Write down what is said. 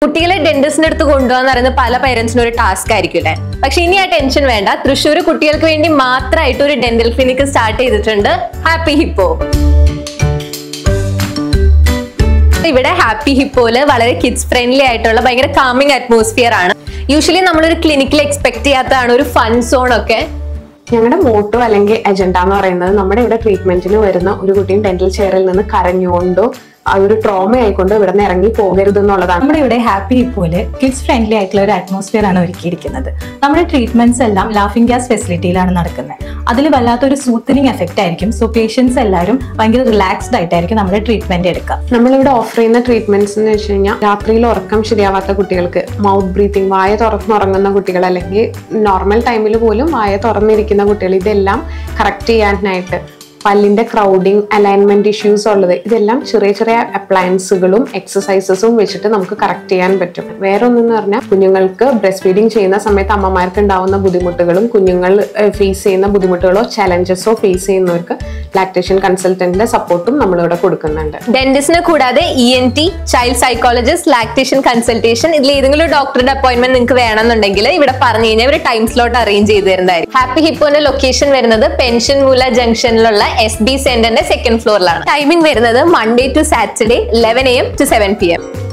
കുട്ടികളെ ഡെന്റിസ്റ്റിന്റെ അടുത്ത് കൊണ്ടുപോകാന്ന് പറയുന്നത് പല പേരൻസിനും ഒരു ടാസ്ക് ആയിരിക്കും അല്ലേ പക്ഷെ ഇനി ആ ടെൻഷൻ വേണ്ട തൃശ്ശൂർ കുട്ടികൾക്ക് വേണ്ടി മാത്രമായിട്ട് ഒരു ഡെന്റൽ ക്ലിനിക്ക് സ്റ്റാർട്ട് ചെയ്തിട്ടുണ്ട് ഹാപ്പി ഹിപ്പോ ഇവിടെ ഹാപ്പി ഹിപ്പോയില് വളരെ കിഡ്സ് ഫ്രണ്ട്ലി ആയിട്ടുള്ള ഭയങ്കര കാമിങ് അറ്റ്മോസ്ഫിയർ ആണ് യൂഷ്വലി നമ്മളൊരു ക്ലിനിക്കിൽ എക്സ്പെക്ട് ചെയ്യാത്തതാണ് ഒരു ഫൺ സോൺ ഒക്കെ ഞങ്ങളുടെ മോട്ടോ അല്ലെങ്കിൽ അജണ്ട എന്ന് പറയുന്നത് നമ്മുടെ ഇവിടെ ട്രീറ്റ്മെന്റിന് വരുന്ന ഒരു കുട്ടിയും ഡെന്റൽ ചെയറിൽ നിന്ന് കരഞ്ഞുകൊണ്ടോ ആ ഒരു ട്രോമ ആയിക്കൊണ്ടോ ഇവിടെ നിന്ന് ഇറങ്ങി പോകരുത് എന്നുള്ളതാണ് നമ്മുടെ ഇവിടെ ഹാപ്പി ഹിപ്പോയില് കിഡ്സ് ഫ്രണ്ട്ലി ആയിട്ടുള്ള ഒരു അറ്റ്മോസ്ഫിയർ ആണ് ഒരുക്കിയിരിക്കുന്നത് നമ്മുടെ ട്രീറ്റ്മെന്റ്സ് എല്ലാം ലാഫിംഗ് ഗ്യാസ് ഫെസിലിറ്റിയിലാണ് നടക്കുന്നത് അതിൽ വല്ലാത്തൊരു സൂത്തനിങ് എഫക്റ്റ് ആയിരിക്കും സോ പേഷ്യൻസ് എല്ലാവരും ഭയങ്കര റിലാക്സ്ഡ് ആയിട്ടായിരിക്കും നമ്മുടെ ട്രീറ്റ്മെന്റ് എടുക്കുക നമ്മളിവിടെ ഓഫർ ചെയ്യുന്ന ട്രീറ്റ്മെന്റ്സ് എന്ന് വെച്ച് കഴിഞ്ഞാൽ രാത്രിയിൽ ഉറക്കം ശരിയാവാത്ത കുട്ടികൾക്ക് മൗത്ത് ബ്രീത്തിങ് വായ തുറന്നുറങ്ങുന്ന കുട്ടികൾ അല്ലെങ്കിൽ നോർമൽ ടൈമിൽ പോലും വായ തുറന്നിരിക്കുന്ന കുട്ടികൾ ഇതെല്ലാം കറക്റ്റ് ചെയ്യാനായിട്ട് പല്ലിന്റെ ക്രൗഡിങ് അലൈൻമെന്റ് ഇഷ്യൂസ് ഉള്ളത് ഇതെല്ലാം ചെറിയ ചെറിയ അപ്ലയൻസുകളും എക്സസൈസസും വെച്ചിട്ട് നമുക്ക് കറക്റ്റ് ചെയ്യാൻ പറ്റും വേറെ ഒന്നെന്ന് പറഞ്ഞാൽ കുഞ്ഞുങ്ങൾക്ക് ബ്രസ്റ്റ് ഫീഡിങ് ചെയ്യുന്ന സമയത്ത് അമ്മമാർക്ക് ഉണ്ടാവുന്ന ബുദ്ധിമുട്ടുകളും കുഞ്ഞുങ്ങൾ ഫേസ് ചെയ്യുന്ന ബുദ്ധിമുട്ടുകളോ ചലഞ്ചസോ ഫേസ് ചെയ്യുന്നവർക്ക് ലാക്ടേഷൻ കൺസൾട്ടന്റിന്റെ സപ്പോർട്ടും നമ്മളിവിടെ കൊടുക്കുന്നുണ്ട് ഡെന്റിസ്റ്റിനെ കൂടാതെ E N T child psychologist lactation consultation ഇതിൽ ഏതെങ്കിലും ഒരു ഡോക്ടറുടെ അപ്പോയിന്റ്മെന്റ് നിങ്ങൾക്ക് വേണമെന്നുണ്ടെങ്കിൽ ഇവിടെ പറഞ്ഞു കഴിഞ്ഞാൽ ഒരു ടൈം സ്ലോട്ട് അറേഞ്ച് ചെയ്ത് തരുന്നതായിരിക്കും ഹാപ്പി ഹിപ്പോന്റെ ലൊക്കേഷൻ വരുന്നത് പെൻഷൻ മൂല ജംഗ്ഷനിലുള്ള എസ് ബി സെന്ററിന്റെ സെക്കൻഡ് ഫ്ലോറിലാണ് ടൈമിംഗ് വരുന്നത് Monday to Saturday eleven AM to seven P M